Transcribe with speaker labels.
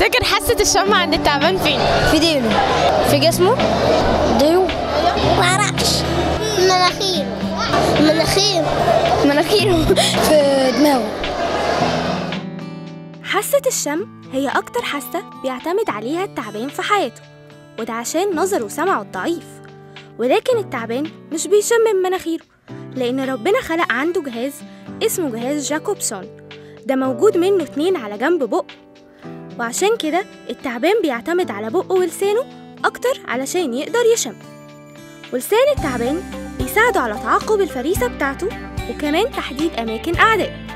Speaker 1: تفتكر حاسة الشم عند التعبان فين؟
Speaker 2: في ديله
Speaker 1: في جسمه؟
Speaker 2: ديو
Speaker 3: معرفش مناخير مناخير
Speaker 2: مناخيره في دماغه
Speaker 4: حاسة الشم هي أكتر حاسة بيعتمد عليها التعبان في حياته وده عشان نظره وسمعه الضعيف ولكن التعبان مش بيشم من مناخيره لأن ربنا خلق عنده جهاز اسمه جهاز جاكوبسون ده موجود منه اتنين على جنب بقه وعشان كده التعبان بيعتمد على بقه ولسانه أكتر علشان يقدر يشم ولسان التعبان بيساعده على تعقب الفريسة بتاعته وكمان تحديد أماكن أعدائه